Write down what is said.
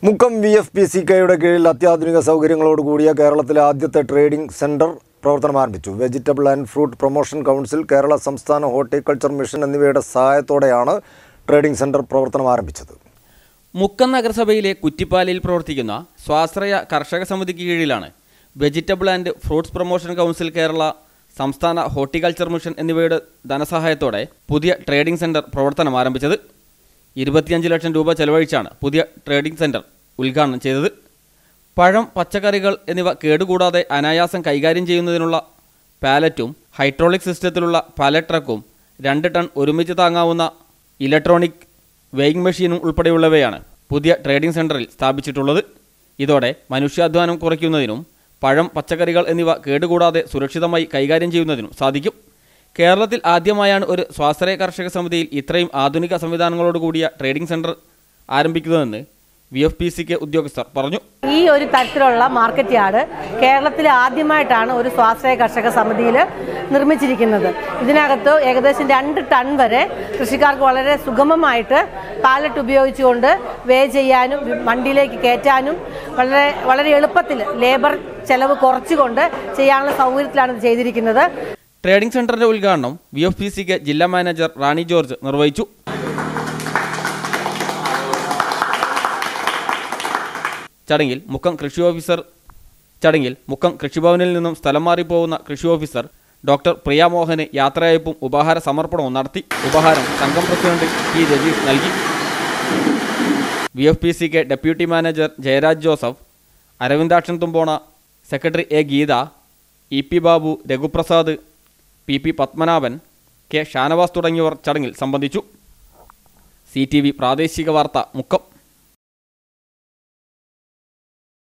Mukkam V F P C കെയുടെ കീഴിൽ അത്യാധുനിക സൗകര്യങ്ങളോട് കൂടിയ കേരളത്തിലെ ആദ്യത്തെ ട്രേഡിംഗ് സെന്റർ പ്രവർത്തനം ആരംഭിച്ചു vegetable and fruit promotion council Kerala സംസ്ഥാന ഹോർട്ടിക്കൾച്ചർ മിഷൻ എന്നിവയുടെ സഹായത്തോടെയാണ് ട്രേഡിംഗ് സെന്റർ പ്രവർത്തനം ആരംഭിച്ചത് മുക്കം നഗരസഭയിലെ കുറ്റിപ്പാലയിൽ പ്രവർത്തിക്കുന്ന സ്വാശ്രയ കർഷക സമിതിക്ക് കീഴിലാണ് vegetable and fruits promotion council Kerala സംസ്ഥാന ഹോർട്ടിക്കൾച്ചർ മിഷൻ എന്നിവയുടെ ധനസഹായത്തോടെ പുതിയ ട്രേഡിംഗ് സെന്റർ പ്രവർത്തനം ആരംഭിച്ചത് ഇരുപത്തിയഞ്ച് ലക്ഷം രൂപ ചെലവഴിച്ചാണ് പുതിയ ട്രേഡിംഗ് സെന്റർ ഉദ്ഘാടനം ചെയ്തത് പഴം പച്ചക്കറികൾ എന്നിവ കേടുകൂടാതെ അനായാസം കൈകാര്യം ചെയ്യുന്നതിനുള്ള പാലറ്റും ഹൈഡ്രോളിക് സിസ്റ്റത്തിലുള്ള പാലറ്റ് ട്രക്കും രണ്ട് ടൺ ഒരുമിച്ച് താങ്ങാവുന്ന ഇലക്ട്രോണിക് വെയിങ് മെഷീനും ഉൾപ്പെടെയുള്ളവയാണ് പുതിയ ട്രേഡിംഗ് സെന്ററിൽ സ്ഥാപിച്ചിട്ടുള്ളത് ഇതോടെ മനുഷ്യാധ്വാനം കുറയ്ക്കുന്നതിനും പഴം പച്ചക്കറികൾ എന്നിവ കേടുകൂടാതെ സുരക്ഷിതമായി കൈകാര്യം ചെയ്യുന്നതിനും സാധിക്കും കേരളത്തിൽ ആദ്യമായാണ് ഒരു സ്വാശ്രയ കർഷക സമിതിയിൽ ഇത്രയും ആധുനിക സംവിധാനങ്ങളോട് കൂടിയ ട്രേഡിംഗ് സെന്റർ ആരംഭിക്കുന്നതെന്ന് വി എഫ് പി സിക്ക് ഉദ്യോഗസ്ഥർ പറഞ്ഞു ഈ ഒരു തരത്തിലുള്ള മാർക്കറ്റ് യാർഡ് കേരളത്തിൽ ആദ്യമായിട്ടാണ് ഒരു സ്വാശ്രയ കർഷക സമിതിയിൽ നിർമ്മിച്ചിരിക്കുന്നത് ഇതിനകത്ത് ഏകദേശം രണ്ട് ടൺ വരെ കൃഷിക്കാർക്ക് വളരെ സുഗമമായിട്ട് പാലറ്റ് ഉപയോഗിച്ചുകൊണ്ട് വേ ചെയ്യാനും വണ്ടിയിലേക്ക് കയറ്റാനും വളരെ വളരെ എളുപ്പത്തിൽ ലേബർ ചെലവ് കുറച്ചുകൊണ്ട് ചെയ്യാനുള്ള സൗകര്യത്തിലാണ് ഇത് ചെയ്തിരിക്കുന്നത് ട്രേഡിംഗ് സെന്ററിന്റെ ഉദ്ഘാടനം വി എഫ് പി സിക്ക് ജില്ലാ മാനേജർ റാണി ജോർജ് നിർവഹിച്ചു ചടങ്ങിൽ മുക്കം കൃഷി ഓഫീസർ ചടങ്ങിൽ മുക്കം കൃഷിഭവനിൽ നിന്നും സ്ഥലം മാറിപ്പോകുന്ന കൃഷി ഓഫീസർ ഡോക്ടർ പ്രിയ മോഹന് യാത്രയയപ്പും ഉപഹാര സമർപ്പണവും നടത്തി ഉപഹാരം സംഘം പ്രസിഡന്റ് ടി രജീഷ് നൽകി V F P C K deputy manager Jayaraj Joseph Aravindakshan Thumbona secretary A Geetha E P Babu Raghuprasad P P Padmanabhan K Shanavas തുടങ്ങിയവർ ചടങ്ങിൽ സംബന്ധിച്ചു സി ടി വി പ്രാദേശിക വാർത്ത മുക്കം